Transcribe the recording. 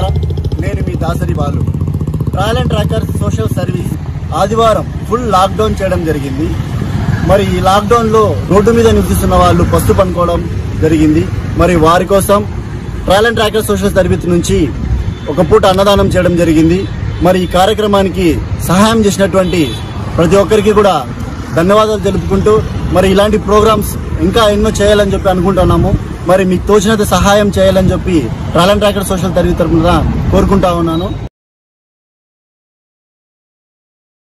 నమస్కారం నేను మీ Dasari Balu trial and tracker social service ఆదివారం ఫుల్ లాక్డౌన్ చేయడం జరిగింది మరి ఈ లాక్డౌన్ లో రోడ్డు మీద నివసిస్తున్న వాళ్ళు పస్తు పనుకోవడం జరిగింది మరి వారి కోసం trial and tracker social service నుంచి ఒక పూట అన్నదానం చేయడం జరిగింది మరి ఈ కార్యక్రమానికి సహాయం చేసినటువంటి ప్రతి ఒక్కరికి కూడా ధన్యవాదాలు తెలుపుకుంటూ మరి ఇలాంటి ప్రోగ్రామ్స్ ఇంకా ఎన్నో చేయాలని చెప్పి అనుకుంటున్నాము మరి మీకు తోచినంత సహాయం చేయాలని చెప్పి trial and tracker social service తరఫున కోరుకుంటా ఉన్నాను